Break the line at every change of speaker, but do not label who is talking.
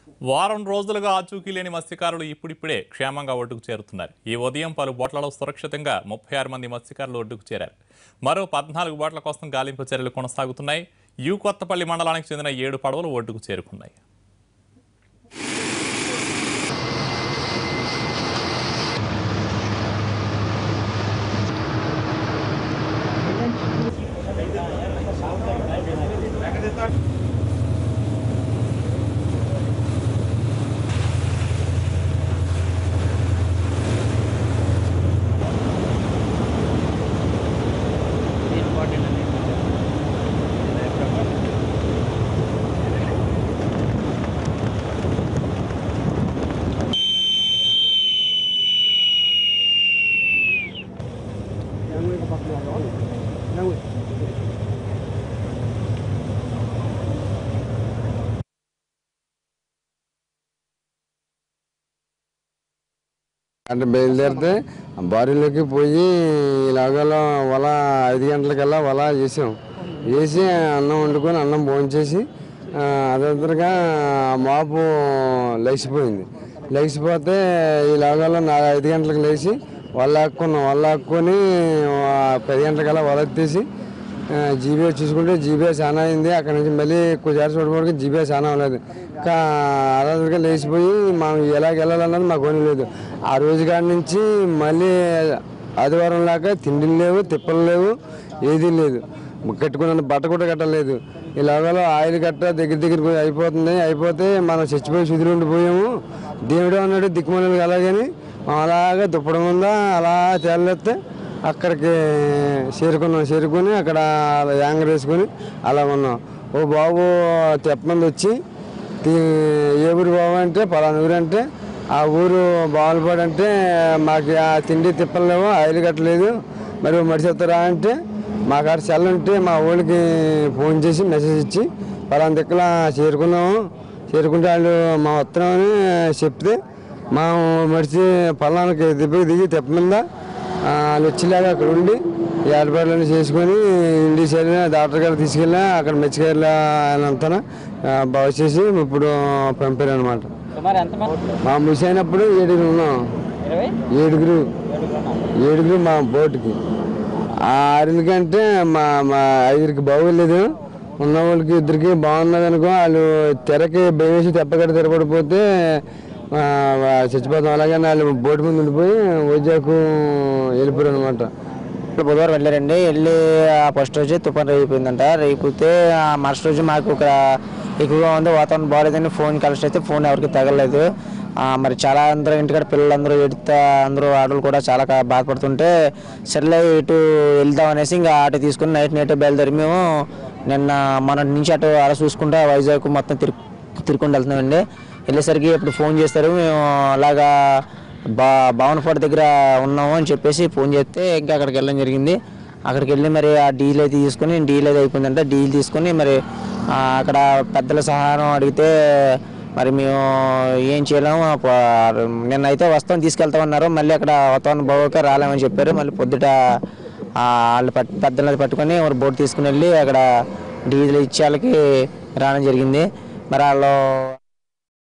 వారం రోజులుగా ఆచూకీ లేని మత్స్యకారులు ఇప్పుడిప్పుడే క్షేమంగా ఒడ్డుకు చేరుతున్నారు ఈ ఉదయం పలు బోట్లలో సురక్షితంగా ముప్పై ఆరు మంది మత్స్యకారులు ఒడ్డుకు చేరారు మరో పద్నాలుగు బోట్ల కోసం గాలింపు చర్యలు కొనసాగుతున్నాయి యు కొత్తపల్లి మండలానికి చెందిన ఏడు పడవలు ఒడ్డుకు చేరుకున్నాయి
అంటే బయలుదేరితే బారీలోకి పోయి ఇలాగలో వల ఐదు గంటలకల్లా వల వేసాం వేసి అన్నం వండుకొని అన్నం భోంచేసి అదంతగా మాపు లేచిపోయింది లేచిపోతే ఇలాగలో నా ఐదు గంటలకు లేచి వల్ల ఆక్కున్నాం వల్ల ఆక్కొని ఆ, పది గంటలకల్లా వల ఎత్తేసి జీబీఏ చూసుకుంటే జీబీఏ చాలా అయింది అక్కడ నుంచి మళ్ళీ కొద్దిసారి చూడడానికి జీబీఏ చాలా అవ్వలేదు ఇంకా అలా లేచిపోయి మనం ఎలాగ వెళ్ళాలన్నది మాకు కొని లేదు ఆ రోజు కాడి నుంచి మళ్ళీ ఆదివారం లాగా తిండిలు లేవు తిప్పలు లేవు ఏదీ లేదు కట్టుకున్న బట్ట కూడా కట్టలేదు ఇలాగలో ఆయిల్ కట్ట దగ్గర దగ్గరికి అయిపోతుంది అయిపోతే మనం చచ్చిపోయి సుదిరి ఉండిపోయాము దేవుడు అన్నాడు దిక్కుమలేదు అలాగని మనం అలాగా దుప్పడం ఉందా అలా తేలెత్తే అక్కడికి చేరుకున్నాం చేరుకొని అక్కడ యాంగర్ వేసుకొని అలా ఉన్నాం ఓ బాబు తెప్పమంది వచ్చి "తీ- ఏ ఊరు బాబు అంటే పలానా ఊరు అంటే ఆ ఊరు బాగులపాడు అంటే మాకు ఆ తిండి తిప్పలేము ఆయిల్ కట్టలేదు మరి మడిచి వస్తారా అంటే మా కాడ సెల్ ఉంటే మా ఊళ్ళకి ఫోన్ చేసి మెసేజ్ ఇచ్చి పలానా దిక్కుల చేరుకున్నాము చేరుకుంటే వాళ్ళు మా వస్తున్నామని చెప్తే మా మడిచి పలానాకి దిబ్బకి దిగి తెప్పమిందా వాళ్ళు వచ్చేలాగా అక్కడ ఉండి ఏర్పాట్లన్నీ చేసుకొని ఇంటికి సరైన డాక్టర్ గారు తీసుకెళ్ళా అక్కడ మెచ్చికాయలు అంతా బాగు చేసి ఇప్పుడు పంపారు అనమాట
సుమారు ఎంతమంది
మా మిస్ అయినప్పుడు ఏడుగురు ఉన్నాం
ఇరవై
ఏడుగురు ఏడుగురు మా బోటుకి ఆ ఆరింటికంటే మా మా ఐదుగురికి బాగోలేదు ఉన్న వాళ్ళకి ఇద్దరికి బాగున్నది అనుకో వాళ్ళు తెరకి భయమేసి తెప్పగడ తెరపడిపోతే ఆ, చచ్చిపోతాం అలాగే వాళ్ళు బోటు ముందు ఉండిపోయి వైజాగ్ వెళ్ళిపోయారు అనమాట
ఇప్పుడు బుధవారం వెళ్ళారండి వెళ్ళి ఆ ఫస్ట్ రోజు తుఫాన్ రేగిపోయిందంట రేగిపోతే ఆ మరుసటి రోజు మాకు ఇక్కడ ఎక్కువగా ఉంది వాతావరణం బాగాలేదని ఫోన్ కలిసి అయితే ఫోన్ ఎవరికి తగలలేదు ఆ, మరి చాలా అందరూ ఇంటికాడ పిల్లలందరూ ఎడుతా అందరూ ఆడలు కూడా చాలా కా- బాధపడుతుంటే సర్లే ఇటు వెళ్దాం అనేసి ఇంకా అటు తీసుకుని నైట్ నైట్ బయలుదేరి మేము నిన్న మొన్నటి నుంచి అటు అలా చూసుకుంటా వైజాగ్ మొత్తం తిరుగు తిరుక్కుంటూ వెళ్తున్నామండి వెళ్ళేసరికి ఇప్పుడు ఫోన్ చేస్తారు మేము అలాగా బా భావనపాడు దగ్గర ఉన్నాము అని చెప్పేసి ఫోన్ చేస్తే ఇంకా అక్కడికి వెళ్ళడం జరిగింది అక్కడికి వెళ్ళి మరి ఆ డీల్ అయితే తీసుకొని డీల్ అయితే అయిపోయిందంటే డీల్ తీసుకొని మరి ఆ, అక్కడ పెద్దల సహాయం అడిగితే మరి మేము ఏం చేయలేము ప- నిన్న అయితే వస్తాం తీసుకెళ్తామన్నారు మళ్ళీ అక్కడ వాతావరణం బాగోక రాలేమని చెప్పారు మళ్ళీ పొద్దుట ఆ, వాళ్ళు పట్ పెద్దలని పట్టుకొని మరి బోట్ తీసుకుని వెళ్ళి అక్కడ డీజిల్ ఇచ్చే వాళ్ళకి రావడం జరిగింది మరి వాళ్ళు